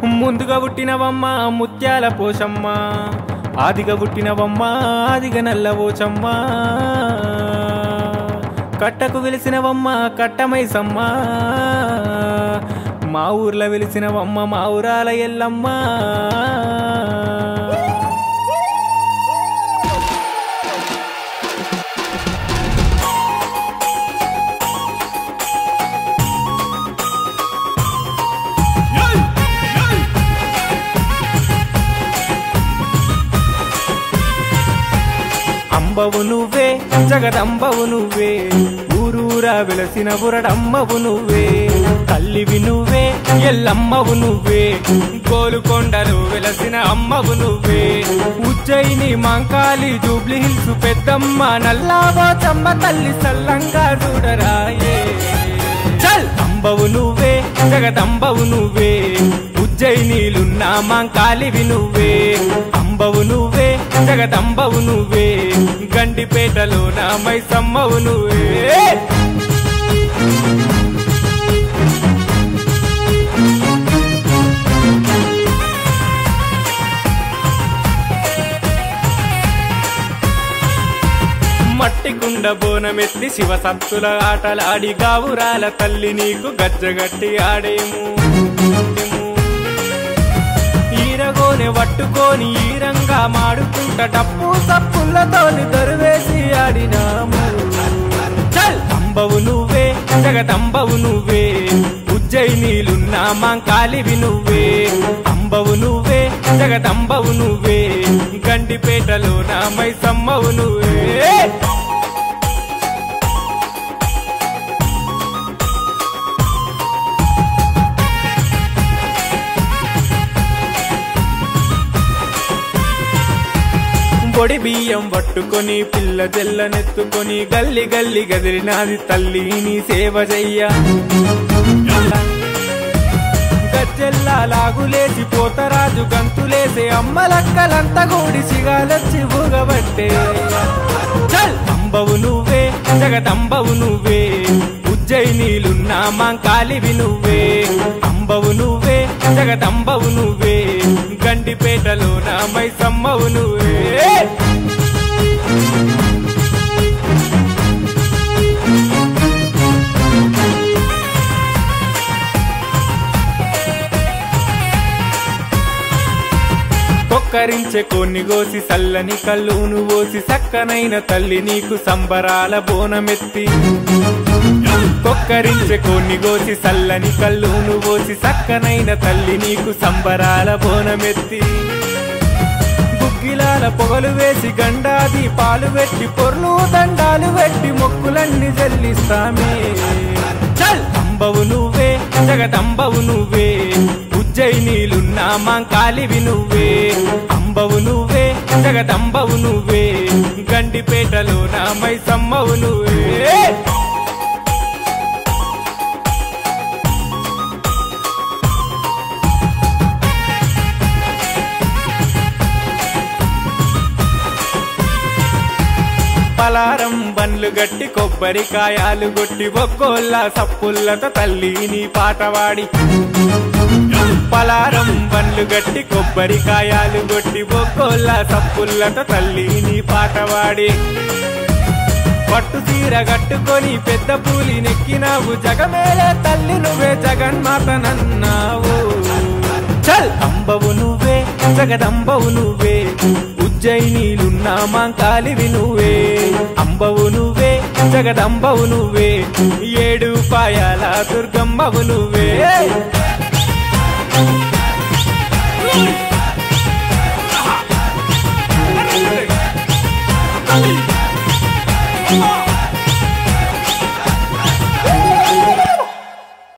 ముందుగా పుట్టినవమ్మ ముత్యాల పోషమ్మ ఆదిగా పుట్టినవమ్మ ఆదిగా నల్ల పోచమ్మ కట్టకు వెలిసినవమ్మ కట్టమైసమ్మ మా ఊర్లో వెలిసినవమ్మ మా ఊరాల ఎల్లమ్మ అంబవు నువ్వే జగదంబవు నువ్వే ఊరూరా వెలసిన బురడమ్మవు నువ్వే తల్లివి నువ్వే ఎల్లమ్మవు నువ్వే గోలుకొండలు వెలసిన అమ్మవు నువ్వే ఉజ్జయిని మంకాలి జూబ్లీ హిల్స్ పెద్దమ్మ నల్లాబోచమ్మ తల్లి సల్లంగా చూడరాయే చల్ అంబవు నువ్వే జగదంబవు నువ్వే ఉజ్జయినీలున్నా మాంకాలివి నువ్వే అంబవు నువ్వే జగదంబవు నువ్వే గండిపేటలో నా మైసమ్మవు నువ్వే మట్టి కుండ బోనమెత్తి శివ సత్తుల ఆటలాడి గావురాల తల్లి నీకు గజ్జగట్టి ఆడేము ఈరగోనె పట్టుకొని ఈరంగా మాడుకుంట డప్పు సప్పులతోని దరువేసి ఆడినాము చల్ అంబవు నువ్వే జగదంబవు నువ్వే ఉజ్జయినీలున్నా మాంకాలివి నువ్వే అంబవు నువ్వే జగదంబవు నువ్వే గండిపేటలో నా మైసమ్మవు నువ్వే పొడి బియ్యం పట్టుకొని పిల్ల జల్లనెత్తుకొని గల్లి గల్లి గదిలినాది తల్లి నీ సేవ చెయ్య గజ్జెల్లా లాగులేసి పోతరాజు గంతులేసే అమ్మలక్కలంతా కూడి సిగాలొచ్చి ఊగబట్టే చల్ అంబవు నువ్వే జగదంబవు నువ్వే ఉజ్జయినీలున్నా మాంకాలివి నువ్వే అంబవు నువ్వే జగదంబవు నువ్వే గండిపేటలో నా మైసమ్మవు నువ్వే కొక్కరించే కొన్ని గోసి సల్లని కళ్ళును పోసి సక్కనైన తల్లి నీకు సంబరాల బోనమెత్తి కొక్కరించే కొన్ని గోసి సల్లని కళ్ళును పోసి సక్కనైన తల్లి నీకు సంబరాల బోనమెత్తి గుగ్గిలాల పొగలు వేసి గండాది పాలు పెట్టి పొర్లు దండాలు పెట్టి మొక్కులన్నీ చెల్లిస్తామే చల్ అంబవు నువ్వే జగదంబవు నువ్వే ఉజ్జయినీలున్నా మాంకాలివి నువ్వే అంబవు నువ్వే జగదంబవు నువ్వే గండిపేటలో నా మైసమ్మవు నువ్వే పలారం బండ్లు గట్టి కొబ్బరికాయాలు గొట్టి ఒక్కోళ్ళ సప్పుల్లతో తల్లి నీ పాటవాడి పలారం బండ్లు గట్టి కొబ్బరికాయాలు గొట్టి ఒక్కోళ్ళ సప్పుల్లతో తల్లి నీ పాటవాడి పట్టు చీర కట్టుకొని పెద్ద పూలి నెక్కినావు జగమేలే తల్లి నువ్వే జగన్మాతనన్నావు చల్ అంబవు నువ్వే జగదంబవు నువ్వే ఉజ్జయినీలున్నా మాంకాలివి నువ్వే అంబవు నువ్వే జగదంబవు నువ్వే ఏడు పాయాల దుర్గమ్మవు నువ్వే